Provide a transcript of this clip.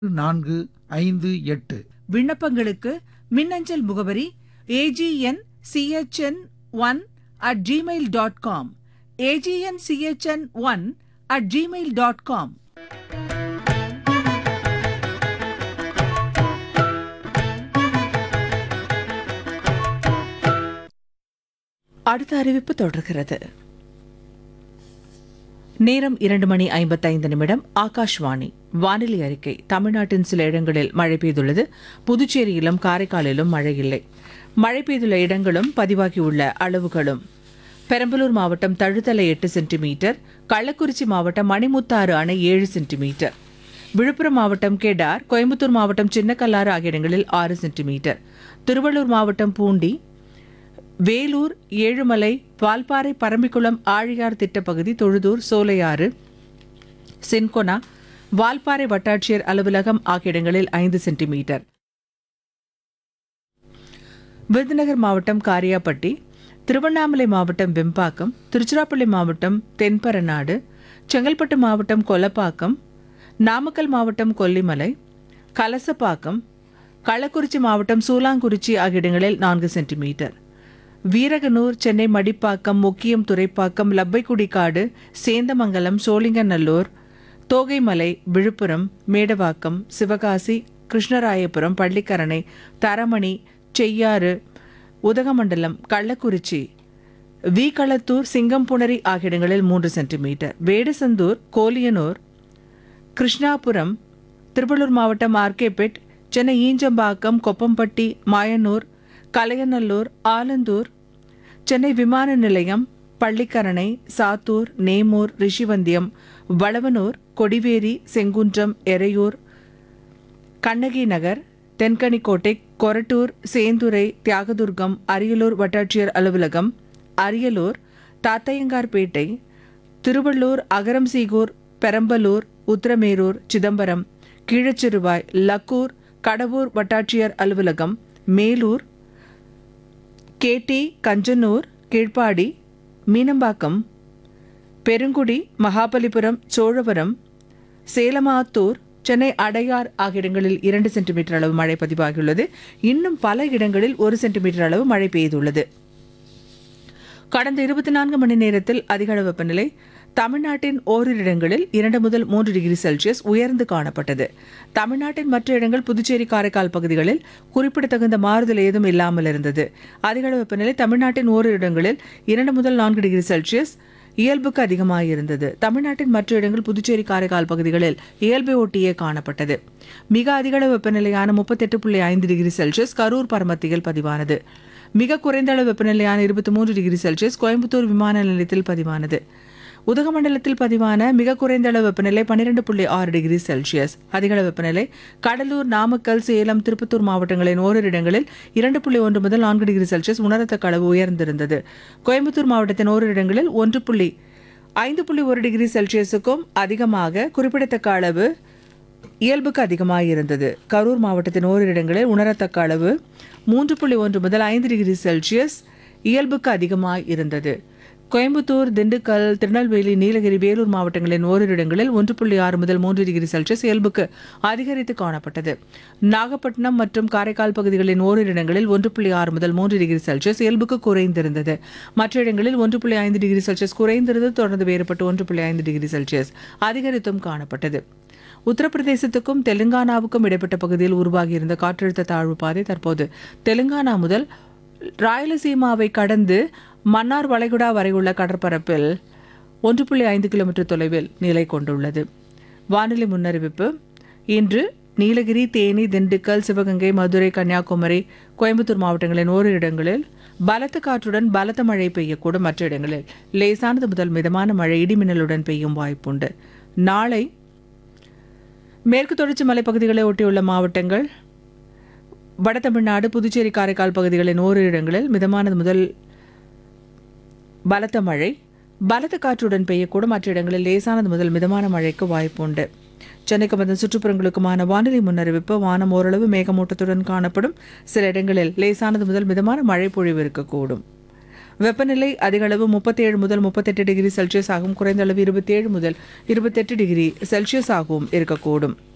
நான்கு ஐந்து எட்டு விண்ணப்பங்களுக்கு மின்னஞ்சல் முகவரி A G N C H N one at Gmail dot com A G N C H N one at Gmail dot com அடுத்த அறிவிப்பு தொடர்கிறது நேரம் இரண்டு மணி ஐம்பத்தைந்து நிமிடம் ஆகாஷ்வாணி வானிலை அறிக்கை தமிழ்நாட்டின் சில இடங்களில் மழை பெய்துள்ளது புதுச்சேரியிலும் காரைக்காலிலும் மழை இல்லை மழை பெய்துள்ள இடங்களும் பதிவாகியுள்ள அளவுகளும் பெரம்பலூர் மாவட்டம் தழுத்தலை எட்டு சென்டிமீட்டர் கள்ளக்குறிச்சி மாவட்டம் மணிமுத்தாறு அணை ஏழு சென்டிமீட்டர் விழுப்புரம் மாவட்டம் கெடார் கோயம்புத்தூர் மாவட்டம் சின்னக்கல்லாறு ஆகிய இடங்களில் ஆறு சென்டிமீட்டர் திருவள்ளூர் மாவட்டம் பூண்டி வேலூர் ஏழுமலை வால்பாறை பரம்பிக்குளம் ஆழியார் திட்டப்பகுதி தொழுதூர் சோலையாறு சின்கொனா வால்பாறை வட்டாட்சியர் அலுவலகம் ஆகிய இடங்களில் ஐந்து சென்டிமீட்டர் விருதுநகர் மாவட்டம் காரியாப்பட்டி திருவண்ணாமலை மாவட்டம் வெம்பாக்கம் திருச்சிராப்பள்ளி மாவட்டம் தென்பரநாடு செங்கல்பட்டு மாவட்டம் கொலப்பாக்கம் நாமக்கல் மாவட்டம் கொல்லிமலை கலசப்பாக்கம் கள்ளக்குறிச்சி மாவட்டம் சூலாங்குறிச்சி ஆகிய இடங்களில் நான்கு சென்டிமீட்டர் வீரகனூர் சென்னை மடிப்பாக்கம் முக்கியம் துறைப்பாக்கம் லப்பைக்குடிக்காடு சேந்தமங்கலம் சோழிங்கநல்லூர் தோகைமலை விழுப்புரம் மேடவாக்கம் சிவகாசி கிருஷ்ணராயபுரம் பள்ளிக்கரணை தரமணி செய்யாறு உதகமண்டலம் கள்ளக்குறிச்சி வீகளத்தூர் சிங்கம்புணரி ஆகிய இடங்களில் மூன்று சென்டிமீட்டர் வேடசந்தூர் கோலியனூர் கிருஷ்ணாபுரம் திருவள்ளூர் மாவட்டம் ஆர்கேபேட் சென்னை ஈஞ்சம்பாக்கம் கொப்பம்பட்டி மாயனூர் கலையநல்லூர் ஆலந்தூர் சென்னை விமான நிலையம் பள்ளிக்கரணை சாத்தூர் நேமூர் ரிஷிவந்தியம் வளவனூர் கொடிவேரி செங்குன்றம் எறையூர் கண்ணகி நகர் தென்கனிக்கோட்டை கொரட்டூர் சேந்துரை தியாகதுர்கம் அரியலூர் வட்டாட்சியர் அலுவலகம் அரியலூர் தாத்தையங்கார்பேட்டை திருவள்ளூர் அகரம்சீகூர் பெரம்பலூர் உத்திரமேரூர் சிதம்பரம் கீழச்சிறுவாய் லக்கூர் கடவூர் வட்டாட்சியர் அலுவலகம் மேலூர் கேடி கஞ்சனூர் கீழ்ப்பாடி மீனம்பாக்கம் பெருங்குடி மகாபலிபுரம் சோழவரம் சேலமாத்தூர் சென்னை அடையார் ஆகிய இடங்களில் இரண்டு சென்டிமீட்டர் அளவு மழை பதிவாகியுள்ளது இன்னும் பல இடங்களில் ஒரு சென்டிமீட்டர் அளவு மழை பெய்துள்ளது கடந்த இருபத்தி நான்கு மணி நேரத்தில் அதிகளவு வெப்பநிலை தமிழ்நாட்டின் ஓரிரு இடங்களில் இரண்டு முதல் மூன்று டிகிரி செல்சியஸ் உயர்ந்து காணப்பட்டது தமிழ்நாட்டின் மற்ற இடங்கள் புதுச்சேரி காரைக்கால் பகுதிகளில் குறிப்பிடத்தகுந்த மாறுதல் ஏதும் இல்லாமல் இருந்தது அதிகளவு வெப்பநிலை தமிழ்நாட்டின் ஓரிரு இடங்களில் இரண்டு முதல் நான்கு டிகிரி செல்சியஸ் இயல்புக்கு அதிகமாக இருந்தது தமிழ்நாட்டின் மற்ற இடங்கள் புதுச்சேரி காரைக்கால் பகுதிகளில் இயல்பை ஒட்டியே காணப்பட்டது மிக அதிகளவு வெப்பநிலையான முப்பத்தெட்டு புள்ளி ஐந்து டிகிரி செல்சியஸ் கரூர் பரமத்தியில் பதிவானது மிக குறைந்த அளவு வெப்பநிலையான இருபத்தி மூன்று டிகிரி செல்சியஸ் கோயம்புத்தூர் விமான நிலையத்தில் பதிவானது உதகமண்டலத்தில் பதிவான மிக குறைந்த அளவு வெப்பநிலை பன்னிரண்டு புள்ளி ஆறு டிகிரி செல்சியஸ் அதிகளவு வெப்பநிலை கடலூர் நாமக்கல் சேலம் திருப்பத்தூர் மாவட்டங்களின் ஓரிரு இடங்களில் இரண்டு புள்ளி ஒன்று முதல் நான்கு டிகிரி செல்சியஸ் உணரத்தக்க அளவு உயர்ந்திருந்தது கோயம்புத்தூர் மாவட்டத்தின் ஓரிரு இடங்களில் ஒன்று புள்ளி ஐந்து புள்ளி ஒரு டிகிரி செல்சியஸுக்கும் அதிகமாக குறிப்பிடத்தக்க அளவு இயல்புக்கு அதிகமாக இருந்தது கரூர் மாவட்டத்தின் ஓரிரு இடங்களில் உணரத்தக்க அளவு மூன்று புள்ளி ஒன்று முதல் ஐந்து டிகிரி செல்சியஸ் இயல்புக்கு அதிகமாக இருந்தது கோயம்புத்தூர் திண்டுக்கல் திருநெல்வேலி நீலகிரி வேலூர் மாவட்டங்களின் ஓரிரு இடங்களில் ஒன்று புள்ளி ஆறு முதல் மூன்று டிகிரி செல்சியஸ் இயல்புக்கு அதிகரித்து காணப்பட்டது நாகப்பட்டினம் மற்றும் காரைக்கால் பகுதிகளின் ஓரிரு இடங்களில் ஒன்று புள்ளி ஆறு முதல் மூன்று டிகிரி செல்சியஸ் இயல்புக்கு குறைந்திருந்தது மற்ற இடங்களில் ஒன்று புள்ளி ஐந்து டிகிரி செல்சியஸ் குறைந்திருந்தது தொடர்ந்து வேறுபட்டு ஒன்று புள்ளி ஐந்து டிகிரி செல்சியஸ் அதிகரித்தும் காணப்பட்டது உத்தரப்பிரதேசத்துக்கும் தெலுங்கானாவுக்கும் இடைப்பட்ட பகுதியில் உருவாகியிருந்த காற்றழுத்த தாழ்வு பாதை தற்போது தெலுங்கானா முதல் ராயலசீமாவை கடந்து மன்னார் வளைகுடா வரை உள்ள கடற்பரப்பில் ஒன்று புள்ளி ஐந்து கிலோமீட்டர் தொலைவில் நிலை கொண்டுள்ளது வானிலை முன்னறிவிப்பு இன்று நீலகிரி தேனி திண்டுக்கல் சிவகங்கை மதுரை கன்னியாகுமரி கோயம்புத்தூர் மாவட்டங்களின் ஓரிரு இடங்களில் பலத்த காற்றுடன் பலத்த மழை பெய்யக்கூடும் மற்ற இடங்களில் லேசானது முதல் மிதமான மழை இடிமின்னலுடன் பெய்யும் வாய்ப்புண்டு நாளை மேற்கு தொடர்ச்சி மலைப்பகுதிகளை ஒட்டியுள்ள மாவட்டங்கள் வட தமிழ்நாடு புதுச்சேரி காரைக்கால் பகுதிகளின் ஓரிரு இடங்களில் மிதமானது முதல் பலத்த மழை பலத்த காற்றுடன் பெய்யக்கூடும் மற்ற இடங்களில் லேசானது முதல் மிதமான மழைக்கு வாய்ப்புண்டு சென்னைக்கு வந்த சுற்றுப்புறங்களுக்குமான வானிலை முன்னறிவிப்பு வானம் ஓரளவு மேகமூட்டத்துடன் காணப்படும் சில இடங்களில் லேசானது முதல் மிதமான மழை பொழிவு இருக்கக்கூடும் வெப்பநிலை அதிகளவு முப்பத்தேழு முதல் முப்பத்தெட்டு டிகிரி செல்சியஸ் ஆகும் குறைந்த அளவு இருபத்தேழு முதல் இருபத்தெட்டு டிகிரி செல்சியஸ் ஆகவும் இருக்கக்கூடும்